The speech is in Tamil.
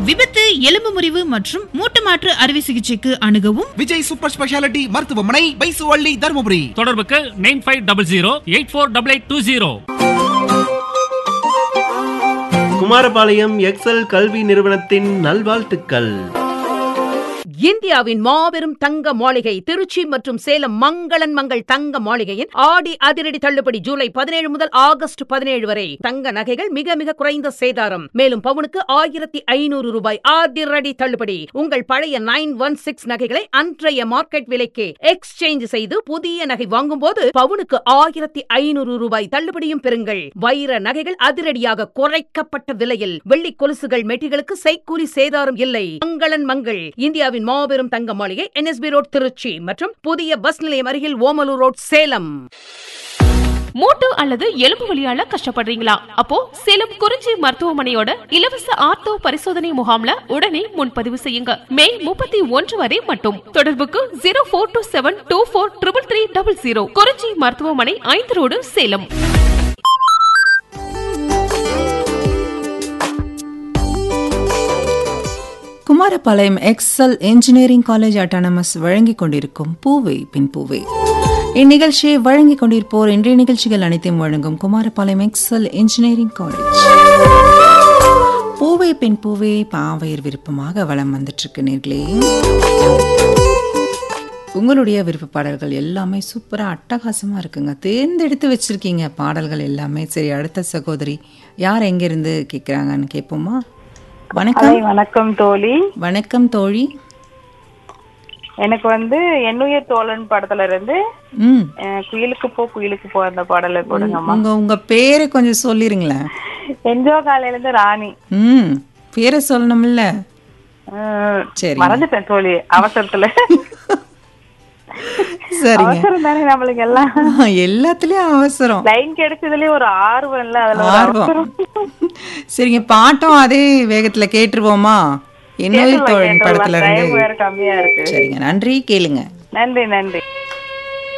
விபத்து எலும்பு முறிவு மற்றும் மூட்டு மாற்று அறுவை சிகிச்சைக்கு அணுகவும் விஜய் சூப்பர் ஸ்பெஷாலிட்டி மருத்துவமனை பைசுவள்ளி தருமபுரி தொடர்புக்கு nine five double zero eight four double eight two zero Kumarapalayam Excel கல்வி நிறுவனத்தின் நல்வாழ்த்துக்கள் இந்தியாவின் மாபெரும் தங்க மாளிகை திருச்சி மற்றும் சேலம் மங்களன் மங்கள் தங்க மாளிகையின் ஆடி அதிரடி தள்ளுபடி ஜூலை பதினேழு முதல் ஆகஸ்ட் பதினேழு வரை தங்க நகைகள் மிக மிக குறைந்த சேதாரம் மேலும் பவுனுக்கு ஆயிரத்தி ஐநூறு ரூபாய் அதிரடி தள்ளுபடி உங்கள் பழைய நைன் ஒன் சிக்ஸ் நகைகளை அன்றைய மார்க்கெட் விலைக்கு எக்ஸ்சேஞ்ச் செய்து புதிய நகை வாங்கும்போது பவுனுக்கு ஆயிரத்தி ஐநூறு ரூபாய் தள்ளுபடியும் பெறுங்கள் வைர நகைகள் அதிரடியாக குறைக்கப்பட்ட விலையில் வெள்ளி கொலுசுகள் மெட்டிகளுக்கு செய்கூலி சேதாரம் இல்லை மங்களன் மங்கள் இந்தியாவின் மாபெரும் தங்க மாளிகை என்எஸ்பி ரோட் திருச்சி மற்றும் புதிய பஸ் நிலையம் அருகில் ஓமலூர் ரோட் சேலம் மூட்டு அல்லது எலும்பு வலியால கஷ்டப்படுறீங்களா அப்போ சேலம் குறிஞ்சி மருத்துவமனையோட இலவச ஆர்த்தோ பரிசோதனை முகாம்ல உடனே முன்பதிவு செய்யுங்க மே முப்பத்தி ஒன்று வரை மட்டும் தொடர்புக்கு zero four two seven two four triple three double zero Kurinji மருத்துவமனை ஐந்து road Salem Kumarapalayam Excel engineering college autonomous வழங்கிக் கொண்டிருக்கும் பூவை பின் பூவை இந்நிகழ்ச்சியை வழங்கிக் கொண்டிருப்போர் இன்றைய நிகழ்ச்சிகள் அனைத்தையும் வழங்கும் குமாரபாளையம் எக்ஸல் இன்ஜினியரிங் காலேஜ் பூவை பின் பூவே பாவையர் விருப்பமாக வளம் வந்துட்டு இருக்கு நேர்களே உங்களுடைய விருப்ப பாடல்கள் எல்லாமே சூப்பராக அட்டகாசமாக இருக்குங்க தேர்ந்தெடுத்து வச்சிருக்கீங்க பாடல்கள் எல்லாமே சரி அடுத்த சகோதரி யார் எங்கேருந்து கேட்குறாங்கன்னு கேட்போமா வணக்கம் ஹாய் வணக்கம் தோழி வணக்கம் தோழி எனக்கு வந்து என்னுயிர் தோழன் படத்துல இருந்து ம் அஹ், குயிலுக்கு போ குயிலுக்கு போ அந்த பாடலை போடுங்கம்மா உங்க உங்க பேரை கொஞ்சம் சொல்லிருங்களேன் என்ஜோ காலையில இருந்து ராணி ம் பேரை சொல்லணும்ல அஹ், சரிங்க. மறந்துட்டேன் தோழி அவசரத்துல சரிங்க அவசரம் தானே நம்மளுக்கு எல்லாம் எல்லாத்துலயும் அவசரம் லைன் கிடைச்சதுலயே ஒரு ஆர்வம் இல்ல அதுல ஒரு ஆர்வம் அவசரம் சரிங்க பாட்டும் அதே வேகத்துல கேட்டுருவோமா என்னுயிர் கேட்டுடலாம், தோழன் கேட்டுடலாம். படத்துல Time இருந்து வேற கம்மியா இருக்கு சரிங்க நன்றி கேளுங்க நன்றி நன்றி